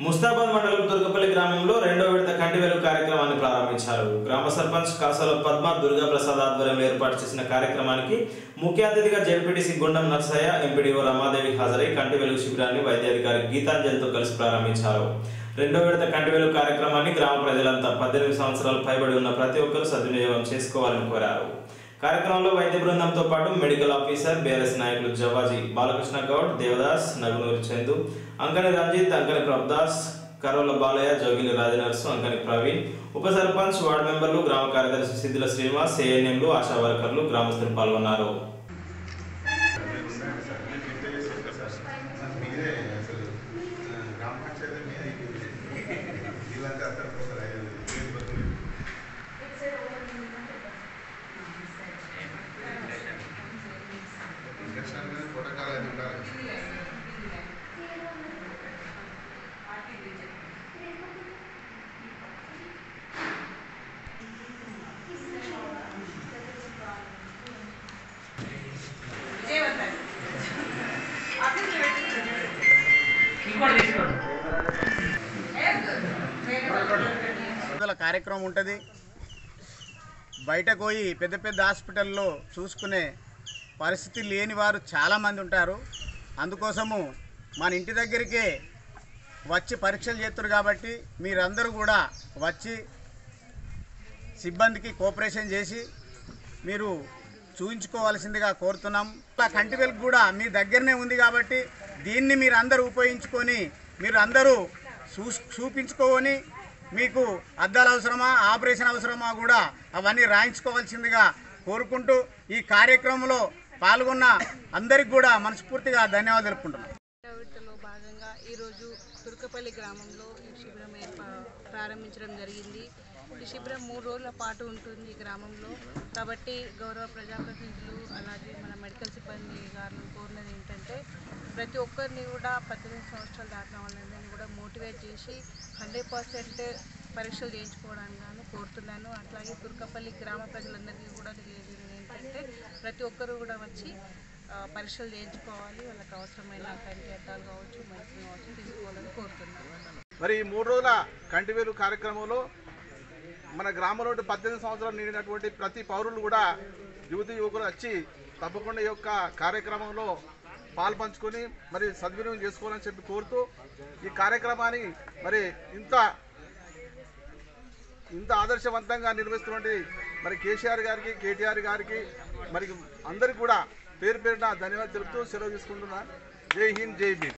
ముస్తాబాద్ మండలం దుర్గపల్లి గ్రామంలో రెండో విడత కంటి వెలుగు కార్యక్రమాన్ని ప్రారంభించారు గ్రామ సర్పంచ్ కాసల పద్మ దుర్గా ప్రసాద్ ఆధ్వర్యంలో ఏర్పాటు చేసిన కార్యక్రమానికి ముఖ్య అతిథిగా జెడ్పీటీసీ గుండం నర్సయ్య ఎంపీడీఓ రమాదేవి హాజరై కంటి వెలుగు శిబిరాన్ని వైద్యాధికారి గీతాంజలితో కలిసి ప్రారంభించారు రెండో విడత కంటి వెలుగు కార్యక్రమాన్ని గ్రామ ప్రజలంతా పద్దెనిమిది సంవత్సరాలు పైబడి ఉన్న ప్రతి ఒక్కరూ సద్వినియోగం చేసుకోవాలని కోరారు కార్యక్రమంలో వైద్య బృందంతో పాటు మెడికల్ ఆఫీసర్ బీఆర్ఎస్ నాయకులు జవాజీ బాలకృష్ణ గౌడ్ దేవదాస్ నగునూరి చందు అంకని రంజిత్ అంకని ప్రభుదాస్ కరోల బాలయ్య జోగిని రాజనర్సు అంకని ప్రవీణ్ ఉప సర్పంచ్ వార్డు మెంబర్లు గ్రామ కార్యదర్శి సిద్దుల శ్రీనివాస్ ఏఎన్ఎంలు ఆశా వర్కర్లు గ్రామస్తులు పాల్గొన్నారు మీరే అసలు గ్రామ పంచాయతీ మీద ఇలాంటి అర్థం ఇంజక్షన్ అనేది ప్రోటోకాల్ అది ఉండాలి రోజుల కార్యక్రమం ఉంటుంది బయటకు పోయి పెద్ద పెద్ద హాస్పిటల్లో చూసుకునే పరిస్థితి లేని వారు చాలామంది ఉంటారు అందుకోసము మన ఇంటి దగ్గరికే వచ్చి పరీక్షలు చేస్తారు కాబట్టి మీరందరూ కూడా వచ్చి సిబ్బందికి కోఆపరేషన్ చేసి మీరు చూయించుకోవాల్సిందిగా కోరుతున్నాం ఆ కంటి వెలుగు కూడా మీ దగ్గరనే ఉంది కాబట్టి దీన్ని మీరు అందరూ ఉపయోగించుకొని మీరు అందరూ చూ చూపించుకొని మీకు అద్దాలు అవసరమా ఆపరేషన్ అవసరమా కూడా అవన్నీ రాయించుకోవాల్సిందిగా కోరుకుంటూ ఈ కార్యక్రమంలో పాల్గొన్న అందరికి కూడా మనస్ఫూర్తిగా ధన్యవాదాలు తెలుపుకుంటున్నాం విడతలో భాగంగా ఈరోజు తుర్కపల్లి గ్రామంలో ఈ శిబిరం ఏర్పా ప్రారంభించడం జరిగింది ఈ శిబిరం మూడు రోజుల పాటు ఉంటుంది ఈ గ్రామంలో కాబట్టి గౌరవ ప్రజాప్రతినిధులు అలాగే మన మెడికల్ సిబ్బంది గారు కోరినది ఏంటంటే ప్రతి ఒక్కరిని కూడా పద్దెనిమిది సంవత్సరాలు దాటిన వాళ్ళందరినీ కూడా మోటివేట్ చేసి హండ్రెడ్ పర్సెంట్ పరీక్షలు చేయించుకోవడానికి గాను కోరుతున్నాను అట్లాగే తుర్కపల్లి గ్రామ ప్రజలందరికీ కూడా తెలియజేయడం ఏంటంటే ప్రతి ఒక్కరు కూడా వచ్చి ఆ, పరీక్షలు చేయించుకోవాలి వాళ్ళకి అవసరమైన కంటి అద్దాలు కావచ్చు మెడిసిన్ కావచ్చు తీసుకోవాలని కోరుతున్నాను మరి ఈ మూడు రోజుల కంటివేలు కార్యక్రమంలో మన గ్రామంలో పద్దెనిమిది సంవత్సరాలు నిండినటువంటి ప్రతి పౌరులు కూడా యువతి యువకులు వచ్చి తప్పకుండా ఈ యొక్క కార్యక్రమంలో పాల్పంచుకొని మరి సద్వినియోగం చేసుకోవాలని చెప్పి కోరుతూ ఈ కార్యక్రమాన్ని మరి ఇంత ఇంత ఆదర్శవంతంగా నిర్వహిస్తున్నటువంటి మరి కేసీఆర్ గారికి కేటీఆర్ గారికి మరి అందరికి కూడా పేరు పేరున ధన్యవాదాలు తెలుపుతూ సెలవు తీసుకుంటున్నా జై హింద్ జై భీమ్